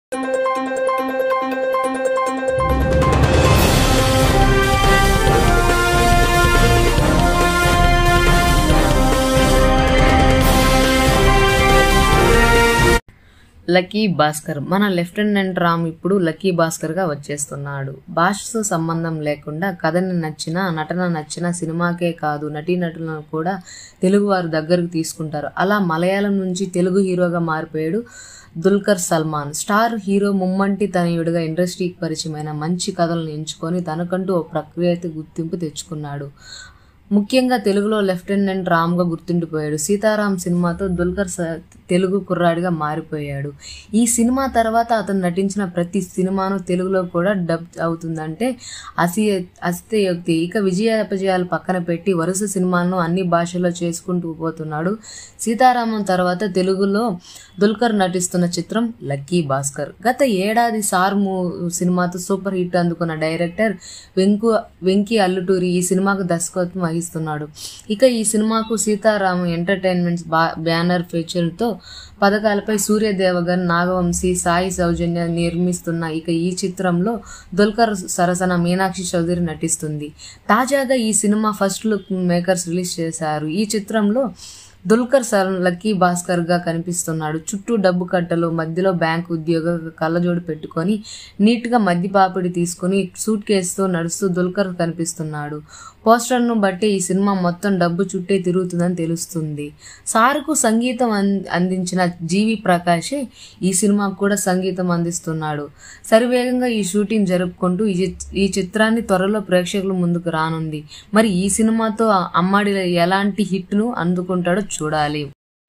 lucky Bhaskar మన lieutenant Ram ఇప్పుడు lucky Bhaskar గా వచ్చేస్తున్నాడు భాషతో సంబంధం లేకుండా కథని నచ్చిన నటన నచ్చిన సినిమాకే కాదు నటీనటులను కూడా తెలుగు వారు దగ్గరకు తీసుకుంటారు అలా మలయాళం నుంచి తెలుగు హీరోగా మారిపోయాడు దుల్కర్ సల్మాన్ స్టార్ హీరో ముమ్మంటి తనయుడిగా ఇండస్ట్రీకి పరిచయమైన మంచి కథలను ఎంచుకొని తనకంటూ ఓ ప్రక్రియత గుర్తింపు తెచ్చుకున్నాడు ముఖ్యంగా తెలుగులో లెఫ్టినెంట్ రామ్గా గుర్తుండిపోయాడు సీతారాం సినిమాతో దుల్కర్ స- తెలుగు కుర్రాడిగా మారిపోయాడు ఈ సినిమా తర్వాత అతను నటించిన ప్రతి సినిమాను తెలుగులో కూడా డబ్ అవుతుందంటే అసి అస్తియోక్తి ఇక విజయాపజయాలు పక్కన పెట్టి వరుస సినిమాలను అన్ని భాషల్లో చేసుకుంటూ పోతున్నాడు సీతారామం తర్వాత తెలుగులో దుల్కర్ నటిస్తున్న చిత్రం లక్కీ భాస్కర్ గత ఏడాది సార్ మూ సినిమాతో సూపర్ హిట్ అందుకున్న డైరెక్టర్ వెంకు వెంకీ అల్లుటూరి ఈ సినిమాకు దర్శకత్వం వహిస్తున్నాడు ఇక ఈ సినిమాకు సీతారామ ఎంటర్టైన్మెంట్స్ బా బ్యానర్ ఫీచర్తో పథకాలపై సూర్య దేవగన్ నాగవంశీ సాయి సౌజన్య నిర్మిస్తున్న ఇక ఈ చిత్రంలో దుల్కర్ సరసన మీనాక్షి చౌదరి నటిస్తుంది తాజాగా ఈ సినిమా ఫస్ట్ లుక్ మేకర్స్ రిలీజ్ చేశారు ఈ చిత్రంలో దుల్కర్ సర్ లక్కీ భాస్కర్ గా కనిపిస్తున్నాడు చుట్టూ డబ్బు కట్టలు మధ్యలో బ్యాంక్ ఉద్యోగ కళ్ళజోడు పెట్టుకొని నీట్ గా మద్య పాపిడి తీసుకుని సూట్ కేసుతో నడుస్తూ దుల్కర్ కనిపిస్తున్నాడు పోస్టర్ను బట్టి ఈ సినిమా మొత్తం డబ్బు చుట్టే తిరుగుతుందని తెలుస్తుంది సారుకు సంగీతం అం- అందించిన జీవి ప్రకాషే ఈ సినిమాకు కూడా సంగీతం అందిస్తున్నాడు సరివేగంగా ఈ షూటింగ్ జరుపుకుంటూ ఈ చిత్- ఈ చిత్రాన్ని త్వరలో ప్రేక్షకుల ముందుకు రానుంది మరి ఈ సినిమాతో అమ్మాడి ఎలాంటి హిట్ను అందుకుంటాడో చూడాలి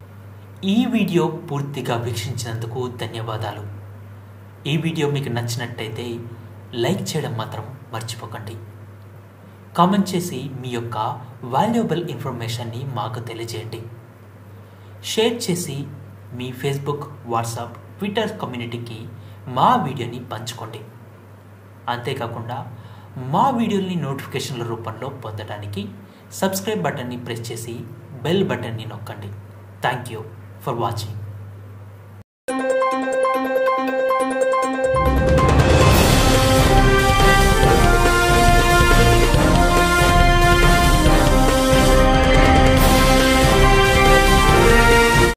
ఈ వీడియో పూర్తిగా వీక్షించినందుకు ధన్యవాదాలు ఈ వీడియో మీకు నచ్చినట్టయితే లైక్ చేయడం మాత్రం మర్చిపోకండి కామెంట్ చేసి మీ యొక్క వాల్యుబుల్ ఇన్ఫర్మేషన్ని మాకు తెలియజేయండి షేర్ చేసి మీ ఫేస్బుక్ వాట్సాప్ ట్విట్టర్ కమ్యూనిటీకి మా వీడియోని పంచుకోండి అంతేకాకుండా మా వీడియోని నోటిఫికేషన్ల రూపంలో పొందడానికి సబ్స్క్రైబ్ బటన్ని ప్రెస్ చేసి బెల్ బటన్ని నొక్కండి థ్యాంక్ యూ ఫర్ వాచింగ్